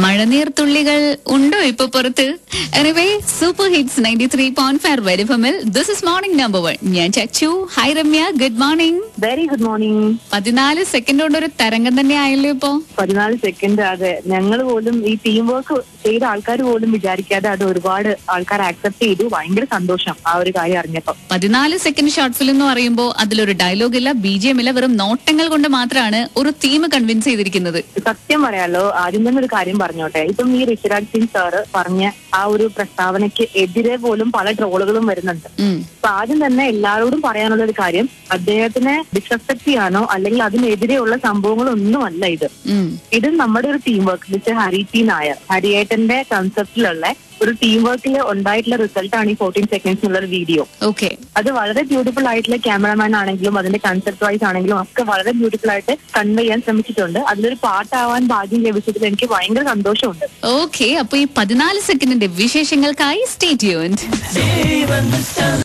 മഴനീർ തുള്ളികൾ ഉണ്ടോ ഇപ്പൊ പുറത്ത് anyway super hits ninety three point five വരിഫമിൽ this is morning number one ഞാൻ Chachu hi Ramya good morning very good morning പതിനാല് സെക്കൻഡ് കൊണ്ട് ഒരു തരംഗം തന്നെ ആയല്ലോ ഇപ്പോ പതിനാല് സെക്കൻഡ് അതെ ഞങ്ങൾ പോലും ഈ ടീം വർക്ക് ചെയ്ത ആൾക്കാർ പോലും വിചാരിക്കാതെ അത് ഒരുപാട് ആൾക്കാർ ആക്സെപ്റ്റ് ചെയ്തു ഭയങ്കര സന്തോഷം ആ ഒരു കാര്യം അറിഞ്ഞപ്പോ പതിനാല് സെക്കൻഡ് ഷോർട്ട് ഫിലിം എന്ന് പറയുമ്പോൾ അതിലൊരു ഡയലോഗ് ഇല്ല ബി ജി എം ഇല്ല വെറും നോട്ടങ്ങൾ കൊണ്ട് മാത്രമാണ് ഒരു തീം കൺവിൻസ് ചെയ്തിരിക്കുന്നത് സത്യം പറയാലോ ആദ്യം തന്നെ ഒരു കാര്യം പറഞ്ഞോട്ടെ ഇപ്പം ഈ ഋഷിരാജ് സിംഗ് സാറ് പറഞ്ഞ ആ ഒരു പ്രസ്താവനയ്ക്ക് എതിരെ പോലും പല ട്രോളുകളും വരുന്നുണ്ട് ഉം. അപ്പൊ ആദ്യം തന്നെ എല്ലാവരോടും പറയാനുള്ള ഒരു കാര്യം അദ്ദേഹത്തിനെ ഡിസ്റെസ്പെക്ട് ചെയ്യാനോ അല്ലെങ്കിൽ അതിനെതിരെയുള്ള സംഭവങ്ങളൊന്നുമല്ല ഇത് ഉം. ഇത് നമ്മുടെ ഒരു team work mister Hari T Nair ഹരിയേട്ടന്റെ കൺസെപ്റ്റിലുള്ള ഒരു ടീം വർക്കിൽ ഉണ്ടായിട്ടുള്ള റിസൾട്ട് ആണ് ഈ ഫോർട്ടീൻ സെക്കൻഡ്സ് എന്നുള്ള ഒരു വീഡിയോ ഓക്കെ അത് വളരെ ബ്യൂട്ടിഫുൾ ആയിട്ടുള്ള ക്യാമറമാൻ ആണെങ്കിലും അതിന്റെ കൺസെപ്റ്റ് വൈസ് ആണെങ്കിലും ഒക്കെ വളരെ ബ്യൂട്ടിഫുൾ ആയിട്ട് കൺവേ ചെയ്യാൻ ശ്രമിച്ചിട്ടുണ്ട് അതിലൊരു പാട്ടാവാൻ ഭാഗ്യം ലഭിച്ചതിൽ എനിക്ക് ഭയങ്കര സന്തോഷമുണ്ട് ഓക്കെ അപ്പൊ ഈ പതിനാല് സെക്കൻഡിന്റെ വിശേഷങ്ങൾക്കായി സ്റ്റേ ട്യൂൺഡ്